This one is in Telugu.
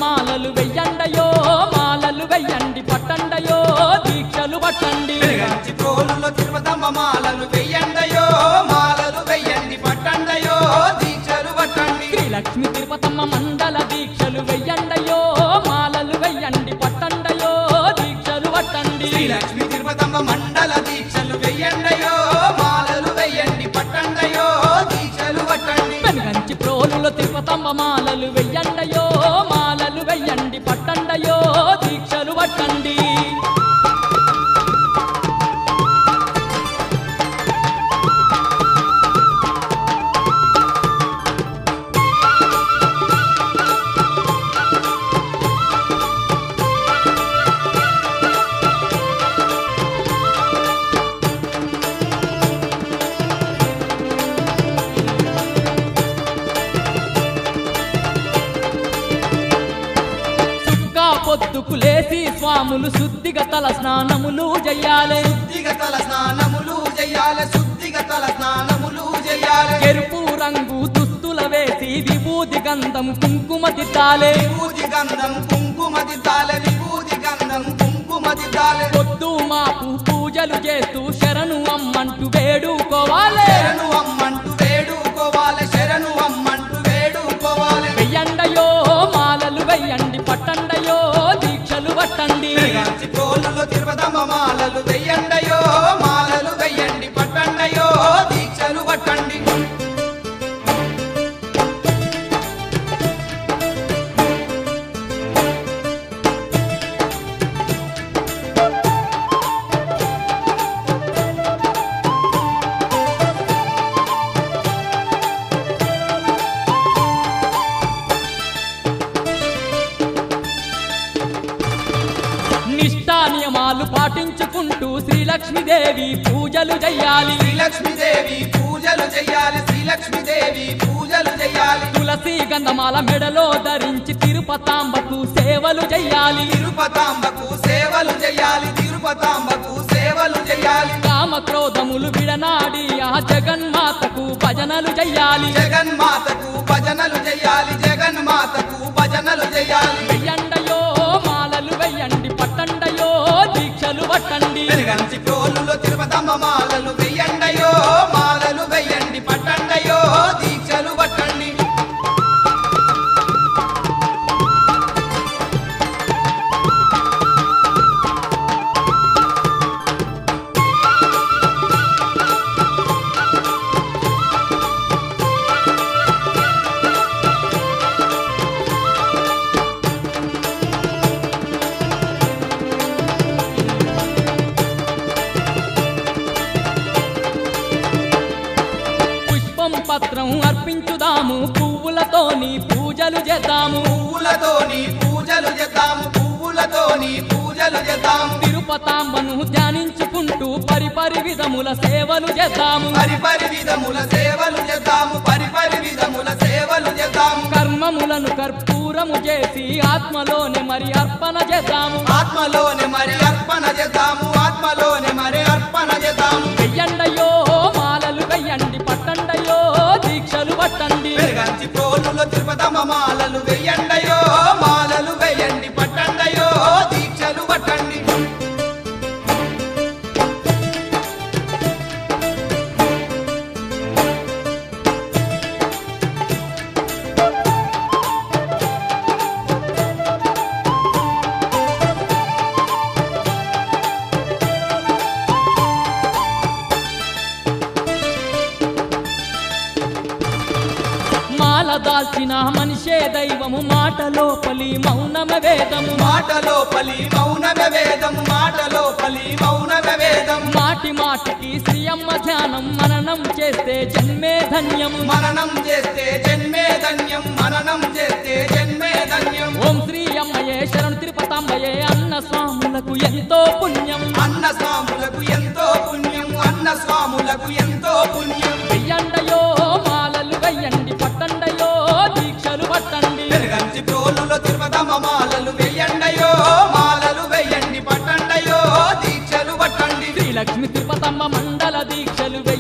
మాలలు వెయ్యండయో మాలలు వెయ్యండి పట్టండయో దీక్షలు పట్టండి వెలుగంచి ప్రోలులో తిరుపతమ్మ మాలలు వెయ్యండయో మాలలు వెయ్యండి పట్టండయో దీక్షలు పట్టండి శ్రీలక్ష్మి తిరుపతమ్మ మండల దీక్షలు వెయ్యండయో మాలలు వెయ్యండి పట్టండయో దీక్షలు పట్టండి శ్రీలక్ష్మి తిరుపతమ్మ మండల దీక్షలు వెయ్యండయో మాలలు వెయ్యండి పట్టండయో దీక్షలు పట్టండి వెనుగంచి ప్రోలులో తిరుపతమ్మ మాలలు వెయ్యండయో మాలలు వెయ్యండి పట్టండయో దీక్షలు పట్టండి సుక్కా పొద్దుకు లేసి స్వాములు శుద్ధిగా తల స్నానములు చెయ్యాలి శుద్ధిగ తల స్నానములు చెయ్యాలి శుద్ధిగ తల స్నానములు చెయ్యాలి ఎరుపు రంగు దుస్తుల వేసి విభూది గంధం కుంకుమ దిద్దాలే విభూతి గంధం కుంకుమ దిద్దాలె విభూతి గంధం కుంకుమ దిద్దాలె పొద్దు మాపు పూజలు చేస్తూ శరణు అమ్మంటూ వేడుకోవాలే శరణు అమ్మంటూ వేడుకోవాలి శరణు అమ్మంటూ వేడుకోవాలి వెయ్యండయో మాలలు వెయ్యండి పట్టండయో దీక్షలు పట్టండి వెలుగంచి ప్రోలులో తిరుపతమ్మ మాలలు వెయ్యండయో మాలలు వెయ్యండి పట్టండయో దీక్షలు పట్టండి నిష్టా నియమాలు పాటించుకుంటూ శ్రీలక్ష్మీదేవి పూజలు చెయ్యాలి శ్రీలక్ష్మీదేవి పూజలు చెయ్యాలి శ్రీలక్ష్మీదేవి పూజలు చెయ్యాలి తులసి గంధమాల మెడలో ధరించి తిరుపతాంబకు సేవలు చెయ్యాలి తిరుపతాంబకు సేవలు చెయ్యాలి తిరుపతాంబకు సేవలు చెయ్యాలి కామ క్రోధములు విడనాడి ఆ జగన్మాతకు భజనలు చెయ్యాలి జగన్మాతకు భజనలు చెయ్యాలి జగన్మాతకు భజనలు చెయ్యాలి వెయ్యండయో మాలలు వెయ్యండి పట్టండయో దీక్షలు పట్టండి వెలుగంచి ప్రోలులో తిరుపతమ్మ మాలలు వెయ్యండయో మాలలు వెయ్యండి పట్టండయో దీక్షలు పట్టండి పుష్పం పత్రం అర్పించుదాము పువ్వులతోని పూజలు చేద్దాము పువ్వులతోని పూజలు చేద్దాము పువ్వులతోని పూజలు చేద్దాము తిరుపతాంబను ధ్యానించుకుంటూ పరిపరి విధముల సేవలు చేద్దాము పరిపరి విధముల సేవలు చేద్దాము పరిపరి విధముల సేవలు చేద్దాము కర్మములను కర్పూరము చేసి ఆత్మలోనే మరి అర్పణ చేద్దాము ఆత్మలోనే మరి అర్పణ చేద్దాము ఆత్మలోనే మరి అర్పణ చేద్దాము వెయ్యండయో మాలలు వెయ్యండి పట్టండయో దీక్షలు పట్టండి వెలుగంచి ప్రోలులో తిరుపతమ్మ మాలలు వెయ్యండయో మాలలు వెయ్యండి పట్టండయో దీక్షలు పట్టండి మాల దాల్చిన మనిషే దైవము మాట లోపలి మౌనమ వేదము మాటలో పలి మౌనమే వేదం మాటలో పలి మౌనమే వేదం మాటి మాటికి శ్రీయమ్మ ధ్యానం మననం చేస్తే జన్మే ధన్యము మననం చేస్తే జన్మే ధన్యం మననం చేస్తే జన్మే ధన్యం ఓం శ్రీ అమ్మయే శరణు తిరుపతాంబయే అన్న స్వాములకు ఎంతో పుణ్యం అన్న స్వాములకు ఎంతో పుణ్యం అన్న స్వాములకు ఎంతో పుణ్యం వెయ్యండయో మాలలు వెయ్యండి పట్టండయో దీక్షలు పట్టండి వెలుగంచి ప్రోలులో తిరుపతమ్మ మాలలు వెయ్యండయో మాలలు వెయ్యండి పట్టండయో దీక్షలు పట్టండి శ్రీలక్ష్మి తిరుపతమ్మ మండల దీక్షలు